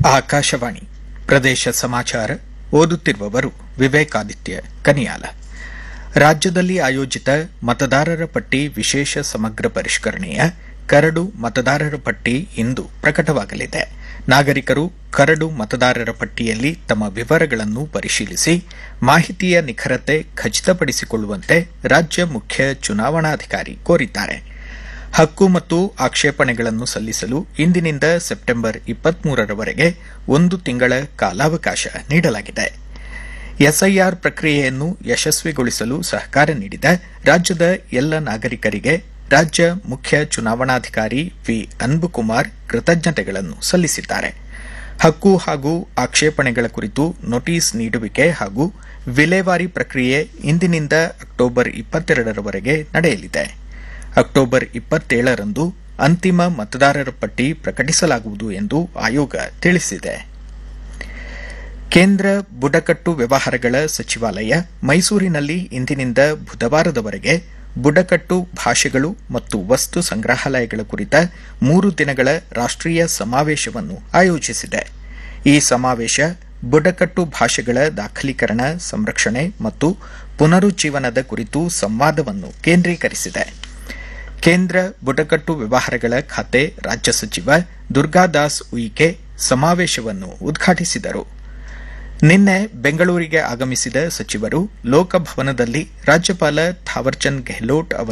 ಆಕಾಶವಾಣಿ ಪ್ರದೇಶ ಸಮಾಚಾರ ಓದುತ್ತಿರುವವರು ವಿವೇಕಾದಿತ್ಯ ಕನಿಯಾಲ ರಾಜ್ಯದಲ್ಲಿ ಆಯೋಜಿತ ಮತದಾರರ ಪಟ್ಟಿ ವಿಶೇಷ ಸಮಗ್ರ ಪರಿಷ್ಕರಣೆಯ ಕರಡು ಮತದಾರರ ಪಟ್ಟಿ ಇಂದು ಪ್ರಕಟವಾಗಲಿದೆ ನಾಗರಿಕರು ಕರಡು ಮತದಾರರ ಪಟ್ಟಿಯಲ್ಲಿ ತಮ್ಮ ವಿವರಗಳನ್ನು ಪರಿಶೀಲಿಸಿ ಮಾಹಿತಿಯ ನಿಖರತೆ ಖಚಿತಪಡಿಸಿಕೊಳ್ಳುವಂತೆ ರಾಜ್ಯ ಮುಖ್ಯ ಚುನಾವಣಾಧಿಕಾರಿ ಕೋರಿದ್ದಾರೆ ಹಕ್ಕು ಮತ್ತು ಆಕ್ಷೇಪಣೆಗಳನ್ನು ಸಲ್ಲಿಸಲು ಇಂದಿನಿಂದ ಸೆಪ್ಟೆಂಬರ್ ಇಪ್ಪತ್ಮೂರರವರೆಗೆ ಒಂದು ತಿಂಗಳ ಕಾಲಾವಕಾಶ ನೀಡಲಾಗಿದೆ ಎಸ್ಐಆರ್ ಪ್ರಕ್ರಿಯೆಯನ್ನು ಯಶಸ್ವಿಗೊಳಿಸಲು ಸಹಕಾರ ನೀಡಿದ ರಾಜ್ಯದ ಎಲ್ಲ ನಾಗರಿಕರಿಗೆ ರಾಜ್ಯ ಮುಖ್ಯ ಚುನಾವಣಾಧಿಕಾರಿ ವಿ ಅನ್ಬುಕುಮಾರ್ ಕೃತಜ್ಞತೆಗಳನ್ನು ಸಲ್ಲಿಸಿದ್ದಾರೆ ಹಕ್ಕು ಹಾಗೂ ಆಕ್ಷೇಪಣೆಗಳ ಕುರಿತು ನೋಟಿಸ್ ನೀಡುವಿಕೆ ಹಾಗೂ ವಿಲೇವಾರಿ ಪ್ರಕ್ರಿಯೆ ಇಂದಿನಿಂದ ಅಕ್ಟೋಬರ್ ಇಪ್ಪತ್ತೆರಡರವರೆಗೆ ನಡೆಯಲಿದೆ ಅಕ್ಟೋಬರ್ ಇಪ್ಪತ್ತೇಳರಂದು ಅಂತಿಮ ಮತದಾರರ ಪಟ್ಟಿ ಪ್ರಕಟಿಸಲಾಗುವುದು ಎಂದು ಆಯೋಗ ತಿಳಿಸಿದೆ ಕೇಂದ್ರ ಬುಡಕಟ್ಟು ವ್ಯವಹಾರಗಳ ಸಚಿವಾಲಯ ಮೈಸೂರಿನಲ್ಲಿ ಇಂದಿನಿಂದ ಬುಧವಾರದವರೆಗೆ ಬುಡಕಟ್ಟು ಭಾಷೆಗಳು ಮತ್ತು ವಸ್ತು ಸಂಗ್ರಹಾಲಯಗಳ ಕುರಿತ ಮೂರು ದಿನಗಳ ರಾಷ್ಟೀಯ ಸಮಾವೇಶವನ್ನು ಆಯೋಜಿಸಿದೆ ಈ ಸಮಾವೇಶ ಬುಡಕಟ್ಟು ಭಾಷೆಗಳ ದಾಖಲೀಕರಣ ಸಂರಕ್ಷಣೆ ಮತ್ತು ಪುನರುಜ್ಜೀವನದ ಕುರಿತು ಸಂವಾದವನ್ನು ಕೇಂದ್ರೀಕರಿಸಿದೆ ಕೇಂದ್ರ ಬುಡಕಟ್ಟು ವ್ಯವಹಾರಗಳ ಖಾತೆ ರಾಜ್ಯ ಸಚಿವ ದುರ್ಗಾದಾಸ್ ಉಯಿಕೆ ಸಮಾವೇಶವನ್ನು ಉದ್ಘಾಟಿಸಿದರು ನಿನ್ನೆ ಬೆಂಗಳೂರಿಗೆ ಆಗಮಿಸಿದ ಸಚಿವರು ಲೋಕಭವನದಲ್ಲಿ ರಾಜ್ಯಪಾಲ ಥಾವರ್ಚಂದ್ ಗೆಹ್ಲೋಟ್